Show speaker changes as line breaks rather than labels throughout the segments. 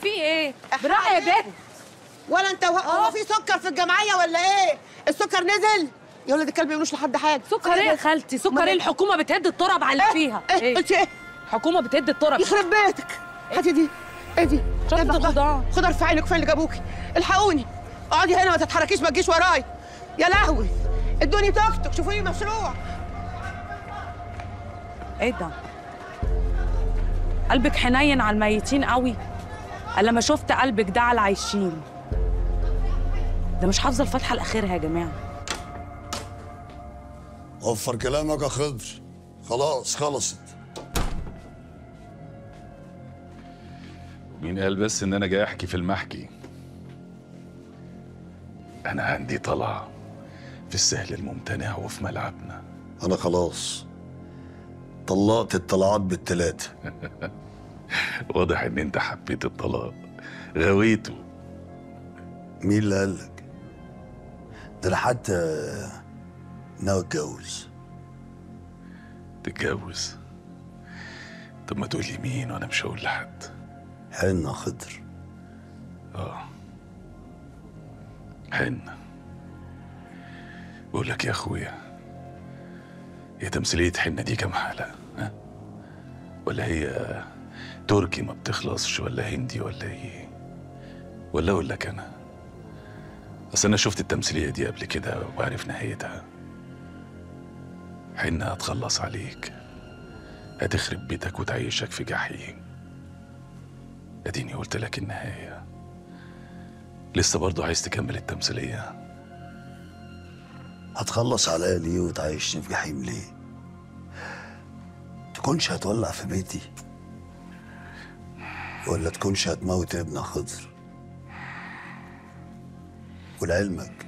في ايه براحه يا بت
ولا انت هو, هو في سكر في الجمعيه ولا ايه السكر نزل يا ولد الكلب ما يقولوش لحد حاجه
سكر ايه يا خالتي سكر ايه الحكومه بتهد التراب على اللي فيها
ايه قلت ايه
الحكومه بتهد التراب
يخرب بيتك هاتي دي ايه دي
شنطة
ايه بقى؟
الخضار.
خضار في عينك فين اللي جابوكي الحقوني اقعدي هنا ما تتحركيش ما تجيش وراي يا لهوي ادوني توك توك شوفوني مشروع
ايه ده قلبك حنين على الميتين قوي الا ما شفت قلبك ده على العايشين ده مش حافظه الفاتحه لاخرها يا جماعه
وفر كلامك يا خضر خلاص خلصت
مين قال بس ان انا جاي احكي في المحكي انا عندي طلعه في السهل الممتنع وفي ملعبنا
انا خلاص طلقت الطلعات بالتلاتة
واضح ان انت حبيت الطلاق غويته
مين اللي قالك ده انا حتى ناوي اتجوز
تتجوز طب ما تقولي مين وانا مش هقول لحد
حنة خضر
اه حنة بقول لك يا اخويا هي تمثيلية حنة دي كام حلقة ها؟ ولا هي تركي ما بتخلصش ولا هندي ولا ايه ولا اقول لك انا اصل انا شفت التمثيلية دي قبل كده وعارف نهايتها حنة هتخلص عليك هتخرب بيتك وتعيشك في جحيم اديني قلت لك النهاية لسه برضه عايز تكمل التمثيلية
هتخلص عليا ليه وتعيشني في جحيم ليه تكونش هتولع في بيتي ولا تكونش هتموت ابن خضر ولعلمك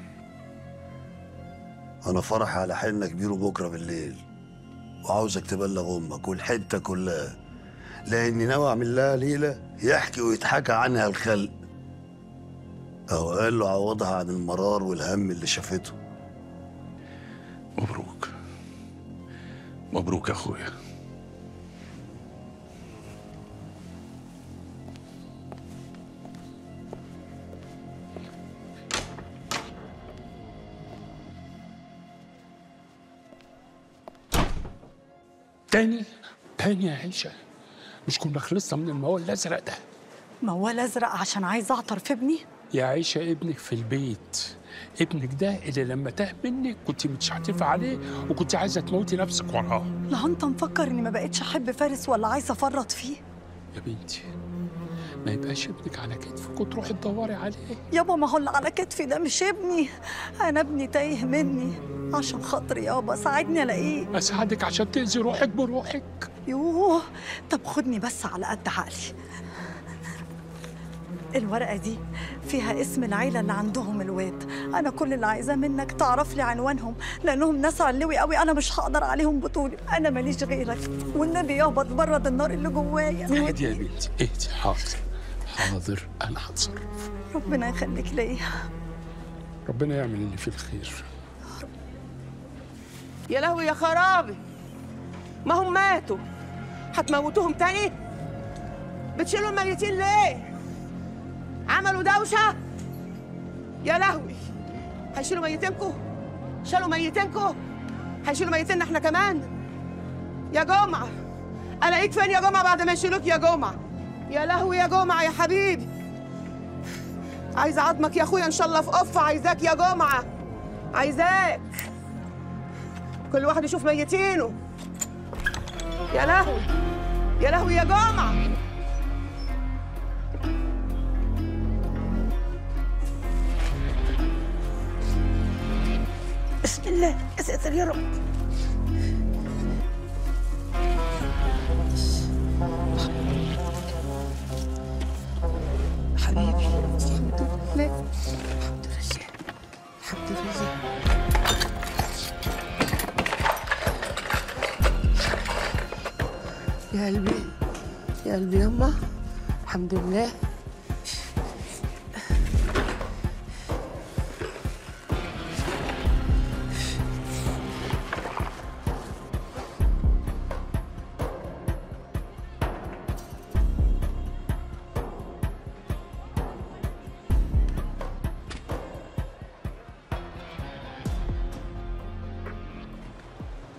انا فرحي على حنة كبير بكره بالليل وعاوزك تبلغ امك والحته كلها لاني ناوي اعمل لها ليله يحكي ويتحكى عنها الخلق اهو قال له عوضها عن المرار والهم اللي شافته
مبروك مبروك يا اخويا
تاني تاني يا عيشة مش كنا خلصنا من الموال الأزرق ده
موال ازرق عشان عايز اعطر في ابني
يا عيشة ابنك في البيت ابنك ده اللي لما تاه منك كنت متشعتفة عليه وكنت عايزة تموتي نفسك وراه
لا انت مفكر اني ما بقتش احب فارس ولا عايزه افرط فيه
يا بنتي ما يبقاش ابنك على كتفك وتروحي تدوري عليه
يابا ما هو اللي على كتفي ده مش ابني انا ابني تايه مني عشان خاطري يابا ساعدني الاقيه
أساعدك عشان تأذي روحك بروحك
يوه طب خدني بس على قد عقلي الورقة دي فيها اسم العيلة اللي عندهم الواد أنا كل اللي عايزاه منك تعرف لي عنوانهم لأنهم ناس علوي قوي أنا مش هقدر عليهم بطولي أنا ماليش غيرك والنبي يابا تبرد النار اللي جوايا
اهدي يا بنتي اهدي حاضر حاضر أنا هتصرف
ربنا يخليك ليا
ربنا يعمل اللي فيه الخير
يا لهوي يا خرابي ما هم ماتوا هتموتوهم تاني بتشيلوا الميتين ليه عملوا دوشة يا لهوي هيشيلوا ميتينكو شالوا ميتينكو هيشيلوا ميتيننا احنا كمان يا جمعة الاقيك فين يا جمعة بعد ما يشيلوك يا جمعة يا لهوي يا جمعة يا حبيبي عايزة عظمك يا اخويا ان شاء الله في قفة عايزاك يا جمعة عايزاك كل واحد يشوف ميتينه يا لهوي يا لهوي يا جمعة بسم الله يا ساتر يا رب حبيبي الحمد لله الحمد لله الحمد لله يا قلبي يا قلبي يما الحمد لله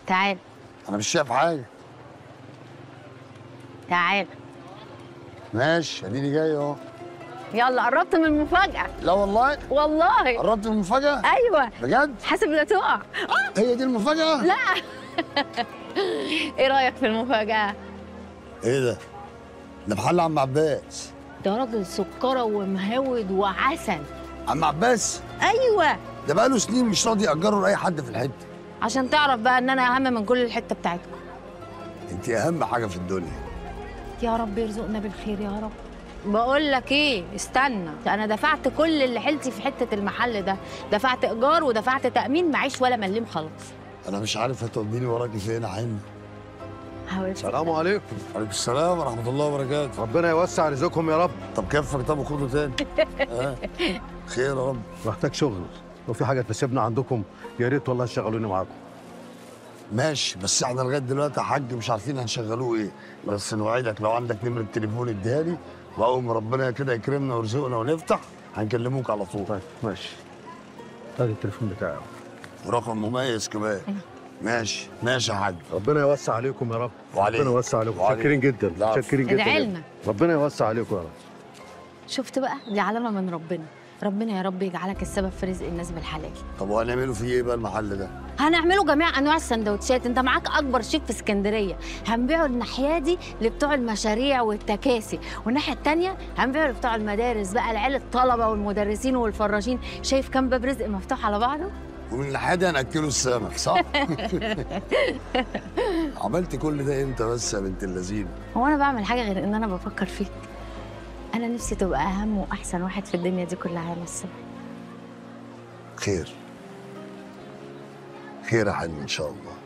تعال
انا مش شايف حاجه
تعال
ماشي اديني جاي اهو
يلا قربت من المفاجأة
لا والله
والله
قربت من المفاجاه
ايوه
بجد
حاسب لا تقع
هي دي المفاجاه
لا ايه رأيك في المفاجأة؟
ايه ده ده محل عم عباس
ده راجل سكرة ومهود وعسل
عم عباس
ايوه
ده بقاله سنين مش راضي يأجره لأي حد في الحتة
عشان تعرف بقى ان انا اهم من كل الحتة بتاعتكم
انت أهم حاجة في الدنيا
يا رب يرزقنا بالخير يا رب بقول لك ايه استنى انا دفعت كل اللي حيلتي في حته المحل ده دفعت ايجار ودفعت تامين معيش ولا مليم خالص
أنا مش عارف هتوديني وراكي فين يا حنة
حاولت
السلام عليكم
عليكم السلام ورحمة الله وبركاته
ربنا يوسع رزقكم يا رب
طب كفك طب وخده تاني آه. خير يا رب
محتاج شغل لو في حاجه تناسبنا عندكم يا ريت والله تشغلوني معاكم
ماشي بس احنا لغاية دلوقتي يا حاج مش عارفين هنشغلوه ايه بس نوعدك لو عندك نمرة تليفون اديها لي وأول ما ربنا كده يكرمنا ويرزقنا ونفتح هنكلموك على طول
طيب ماشي ادي التليفون بتاعي
ورقم مميز كمان ماشي ماشي يا حاج
ربنا يوسع عليكم يا رب
وعليك.
ربنا يوسع عليكم
وعليك.
شاكرين جدا
لا.
شاكرين جدا
ادعي
جداً.
لنا.
ربنا يوسع عليكم يا رب
شفت بقى دي علامه من ربنا ربنا يا رب يجعلك السبب في رزق الناس بالحلال
طب وهنعمله فيه ايه بقى المحل ده؟
هنعمله جميع انواع السندوتشات انت معاك اكبر شيك في اسكندريه هنبيعه الناحيه دي لبتوع المشاريع والتكاسي والناحيه التانية هنبيعه لبتوع المدارس بقى العيال الطلبه والمدرسين والفراشين شايف كام باب رزق مفتوح على بعضه
ومن الناحيه دي هناكله السمك صح؟ عملت كل ده امتى بس يا بنت اللذين؟
هو انا بعمل حاجه غير ان انا بفكر فيك انا نفسي تبقى اهم واحسن واحد في الدنيا دي كلها يا نصر
خير خير يا حلمي ان شاء الله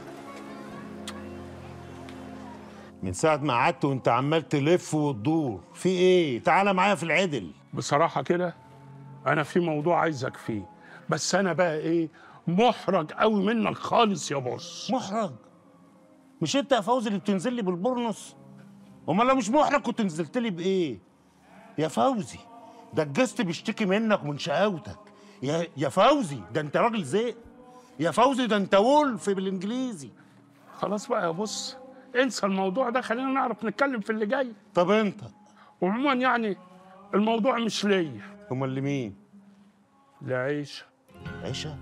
من ساعة ما قعدت وانت عمال تلف وتدور في ايه؟ تعالى معايا في العدل
بصراحة كده أنا في موضوع عايزك فيه بس أنا بقى إيه محرج قوي منك خالص يا بص
محرج مش انت يا فوزي اللي بتنزل لي بالبورنوس؟ امال لو مش محرج كنت نزلت لي بايه؟ يا فوزي ده الجست بيشتكي منك ومن شقاوتك يا يا فوزي ده انت راجل زيق يا فوزي ده انت وولف بالانجليزي
خلاص بقى يا بص انسى الموضوع ده خلينا نعرف نتكلم في اللي جاي
طب انت
وعموما يعني الموضوع مش ليا
امال لمين؟
لعيشة
عيشة؟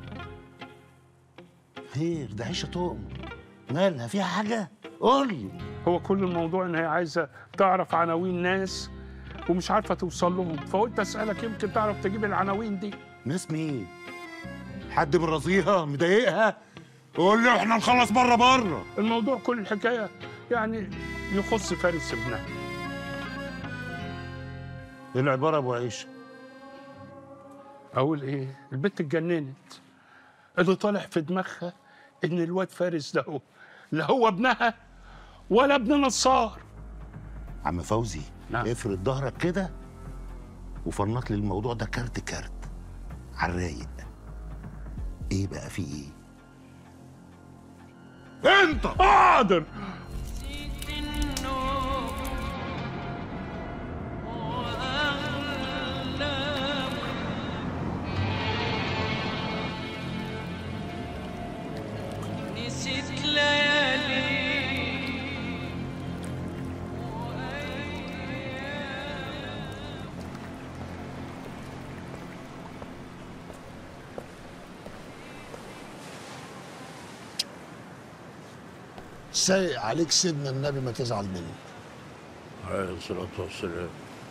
خير ده عيشة طقم مالها فيها حاجة؟ قول لي
هو كل الموضوع ان هي عايزة تعرف عناوين ناس ومش عارفة توصل لهم فقلت اسألك يمكن تعرف تجيب العناوين دي
ناس مين؟ حد من رصيها مضايقها؟ قول لي احنا نخلص بره بره
الموضوع كل الحكاية يعني يخص فارس ابنها
ايه العبارة يا ابو عيشة؟
اقول ايه البنت اتجننت اللي طالع في دماغها ان الواد فارس ده هو لا هو ابنها ولا ابن نصار
عم فوزي
نعم.
افرد ظهرك كده وفنط لي الموضوع ده كارت كارت على الرايق ايه بقى في ايه؟ انت
حاضر
نسيت ليالي
سايق عليك سيدنا النبي ما تزعل مني
عليه الصلاة والسلام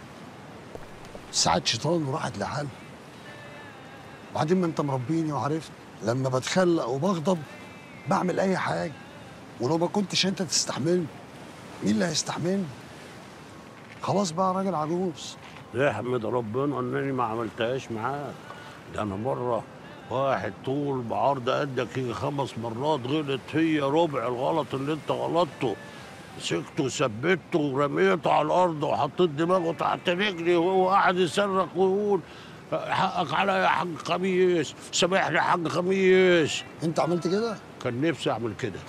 ساعات شيطان وراحت لحال بعدين ما انت مربيني وعارفني لما بتخلق وبغضب بعمل اي حاجه ولو ما كنتش انت تستحملني مين اللي هيستحملني خلاص بقى راجل عجوز
يحمد ربنا انني ما عملتهاش معاك ده انا مره واحد طول بعرض قدك يجي خمس مرات غلط هي ربع الغلط اللي انت غلطته مسكته وثبته ورميته على الارض وحطيت دماغه تحت رجلي وهو قاعد يصرخ ويقول حقك عليا يا حاج خميس سامحني يا حاج خميس
انت عملت كده
كان نفسي اعمل كده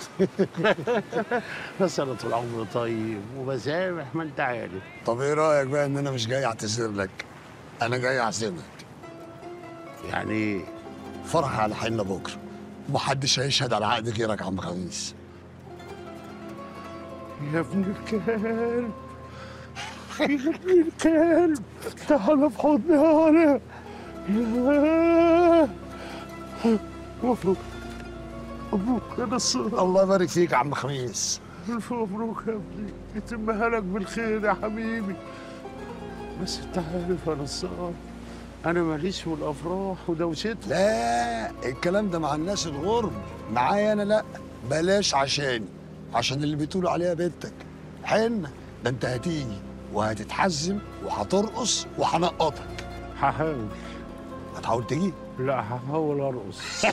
بس انا طول عمري طيب وبسامح ما انت عارف
طب ايه رايك بقى ان انا مش جاي اعتذر لك انا جاي اعزمك
يعني ايه
فرح على حنة بكره ومحدش هيشهد على عقد غيرك يا عم خميس
يا ابن الكلب يا ابن الكلب تعال في حضني انا يا مبروك مبروك يا نصر
الله يبارك فيك يا عم خميس
الف مبروك يا ابني يتمها لك بالخير يا حبيبي بس انت عارف يا نصار انا ماليش في الافراح ودوشتها
لا الكلام ده مع الناس الغرب معايا انا لا بلاش عشاني عشان اللي بتقولوا عليها بنتك حنة ده انت هتيجي وهتتحزم وهترقص وهنقطك
هحاول
هتحاول تيجي
لا هحاول ارقص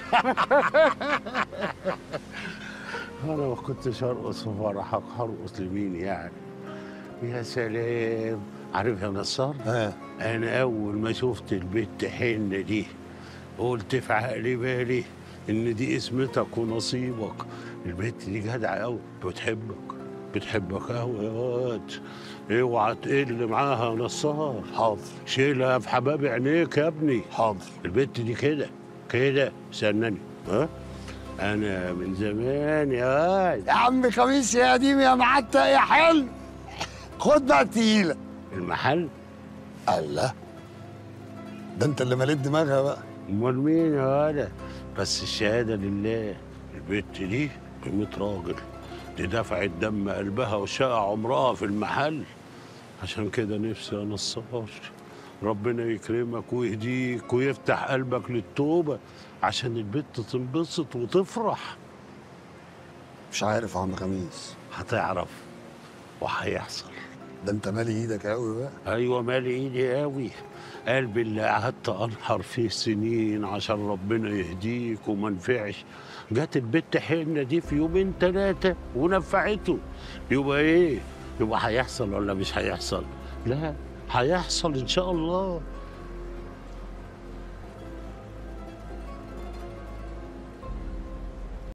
انا ما كنتش ارقص في فرحك هرقص لمين يعني يا سلام عارف يا نصار
ها
انا اول ما شفت البت حنه دي قلت في عقلي بالي ان دي اسمتك ونصيبك البت دي جدعه قوي بتحبك بتحبك قوي يا واد اوعى تقل معاها يا نصار
حاضر
شيلها في حباب عينيك يا ابني
حاضر
البت دي كده كده استناني ها انا من زمان يا واد
يا عم خميس يا قديم يا معتق يا حلو خد بقى التقيلة
المحل
الله ده انت اللي مليت دماغها بقى
امال مين يا ولد بس الشهاده لله البت دي قيمة راجل دي دفعت دم قلبها وشقى عمرها في المحل عشان كده نفسي يا نصار ربنا يكرمك ويهديك ويفتح قلبك للتوبة عشان البت تنبسط وتفرح
مش عارف يا عم خميس
هتعرف وهيحصل
ده انت مالي ايدك قوي بقى
ايوه مالي ايدي قوي قلبي اللي قعدت انحر فيه سنين عشان ربنا يهديك وما نفعش جت البت حنه دي في يومين ثلاثه ونفعته يبقى ايه يبقى هيحصل ولا مش هيحصل لا هيحصل ان شاء الله